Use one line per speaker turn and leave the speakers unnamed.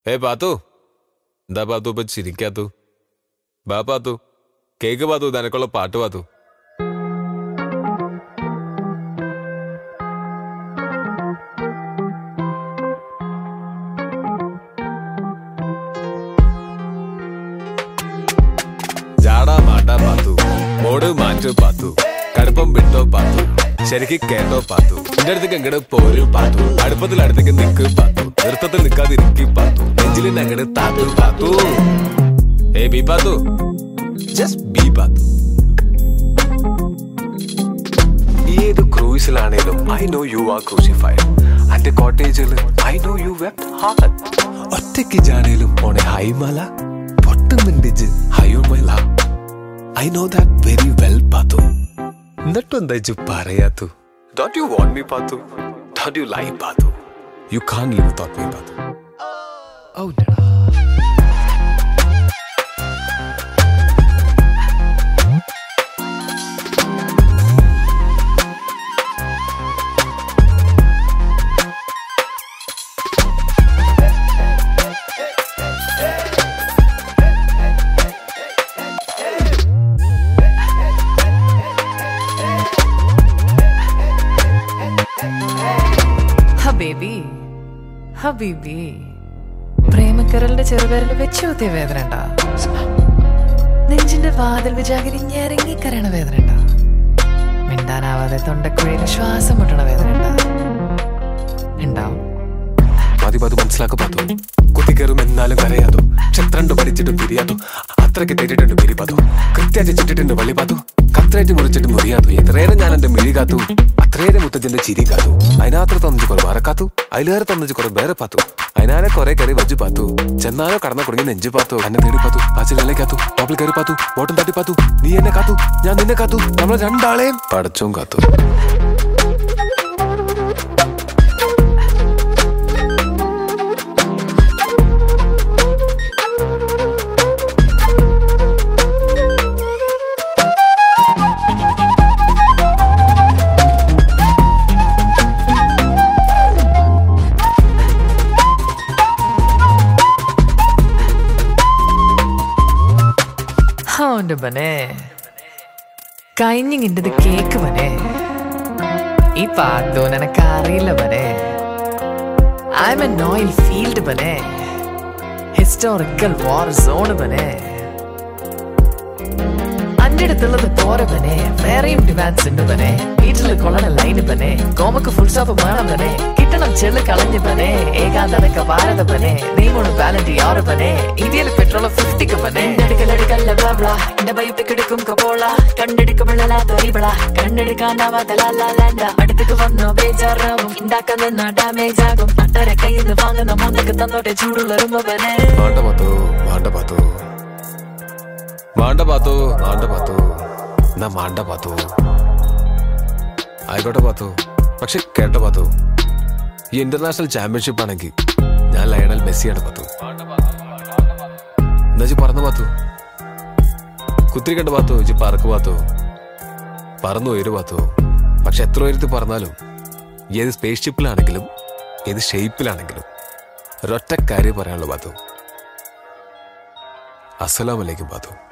ഏ പാത്തു എന്താ പാത്തു ഇപ്പൊ ചിരിക്കാത്തു ബാ പാത്തു കേക്ക് പാത്തു നിനക്കുള്ള പാട്ട് പാത്തു ജാടാ മാട്ടാ പാത്തു മോട് മാറ്റു പാത്തു കടുപ്പം വിട്ടോ പാത്തു ശരിക്ക് കേട്ടോ പാത്തു എന്റെ അടുത്തേക്ക് എങ്ങട് പോരു പാത്തു അടുപ്പത്തിൽ അടുത്തേക്ക് നിക്ക് പാത്തു നൃത്തത്തിൽ നിക്കാതിരിക്കി പാത്തു നെഞ്ചിൽ അങ്ങട് താത്തു പാത്തു ഏ ബി പാത്തു ജസ്റ്റ് ബി പാത്തു ഏത് ക്രൂസിലാണേലും I know you are crucified അന്റെ കോട്ടേജിൽ I know U web heart ഒറ്റയ്ക്ക് ജാണേലും ഓണെ ഹൈമല പൊട്ടുന്നുണ്ടിജ് ഹയോമല I know that very well പാത്തു എന്നിട്ടും എന്താ ഇജ്ജ് പറയാത്തു dot you want me Pathu dot you like Pathu you can live without me പാത്തു ഔ ഡടാ
ഹബീബി ഹബീബി പ്രേമക്കരലിന്റെ ചെറുപേരിൽ വെച്ച് കുത്തിയ വേദന ഉണ്ടാ നെഞ്ചിന്റെ വാതിൽ വിചാകരി ഞെരങ്ങി കരയണ വേദന ഉണ്ടാ മിണ്ടാനാവാതെ തൊണ്ടക്കുഴിയിൽ ശ്വാസം മുട്ടണ വേദന ഉണ്ടാ ഉണ്ടാവും
മതി മതി മനസ്സിലാക്ക പാത്തു കുത്തിക്കയറും എന്നാലും കരയാതു ക്ഷത്രണ്ട് പഠിച്ചിട്ട് പിരിയാതു അത്രയ്ക്ക് തെറ്റിട്ടുണ്ട് പിരി പാത്തു കൃത്യമായിട്ട് ചിട്ടിട്ടുണ്ട് വള്ളി പാത്തു കത്രയായിട്ട് മുറിച്ചിട്ട് മുറിയാതു എത്രയേറെ ഞാൻ എന്റെ മിഴി കാത്തു അത്രയേറെ മുത്തച്ഛന്റെ ചിരി കാത്തു അതിനകത്ത് തന്നിച്ച് കുറെ മറക്കാത്തു അതിലേറെ തന്നിച്ച് കുറെ വേറെ പാത്തു അതിനാലെ കുറെ കയറി വജ്ജു പാത്തു ചെന്നാലോ കടന്ന കുടുങ്ങി നെഞ്ചു പാത്തു എന്നെ തേടി പാത്തു പാച്ചിൽ കാത്തു ടോപ്പിൽ കയറി പാത്തു ബോട്ടം തട്ടി പാത്തു നീ എന്നെ കാത്തു ഞാൻ നിന്നെ കാത്തു നമ്മൾ രണ്ടാളെയും പടച്ചോം കാത്തു
ഹോന്റെ ബനെ കഴിഞ്ഞിങ്ങിൻ്റെത് കേക്ക് ബനെ ഈ പാത്തോ നിനക്ക് അറിയില്ല ബനെ I am an oil field ബനെ ഹിസ്റ്റോറിക്കൽ വാർ സോൺ ബനെ അന്റെ അടുത്തുള്ളത് പോരെ ബനെ വേറെയും ഡിമാൻഡ്സ് ഉണ്ട് ബനെ വീട്ടിൽ കൊള്ളണ ലൈന് ബനെ കോമക്ക് ഫുൾ സ്റ്റോപ്പ് വേണം ബനെ കിട്ടണം ചെള് കളഞ്ഞ് ബനെ ഏകാന്തനക്ക ഭാരത ബനെ നീ മൂന്ന് ബാലന്റ് യാറ് ബനെ ഇന്ത്യയിൽ പെട്രോൾ ഫിഫ്റ്റിക്ക് ബനെ എടുക്കലടുക്കല്ല ബ്ലാ എന്റെ ബയോപ്പിക് എടുക്കും കപോള കണ്ടെടുക്കുമ്പോഴല്ലാത്ത കണ്ണെടുക്കാനാവാത്ത ലാലാലാൻഡ അടുത്തേക്ക് വന്നോ ബേജാറാവും ഉണ്ടാക്കാൻ നിന്ന ഡാമേജ് ആകും അട്ടര കയ്യിൽ നിന്ന് വാങ്ങുന്ന മൊന്നക്ക് തന്നോട്ടെ ചൂടുള്ളറുമ്പോ ബനെ
വേണ്ട പാത്തു വേണ്ട പാത്തു വേണ്ട പാത്തു വേണ്ട പാത്തു എന്നാ വേണ്ട പാത്തു ആയിക്കോട്ടെ പാത്തു പക്ഷെ കേട്ട പാത്തു ഈ ഇന്റർനാഷണൽ ചാമ്പ്യൻഷിപ്പ് ആണെങ്കിൽ ഞാൻ ലയണൽ മെസ്സിയാണ് പാത്തു എന്നുവെച്ച് പറന്നു പാത്തു കുത്തിരിക്കണ്ട പാത്തു ഇജ്ജ് പറക്ക് പാത്തു പറന്നു ഉയരു പാത്തു പക്ഷെ എത്ര ഉയരത്തിൽ പറഞ്ഞാലും ഏത് സ്പേസ് ഷിപ്പിലാണെങ്കിലും ഏത് ഷേപ്പിലാണെങ്കിലും ഒരൊറ്റ കാര്യം പറയാനുള്ളൂ പാത്തു അസ്സലാമലൈക്കും പാത്തു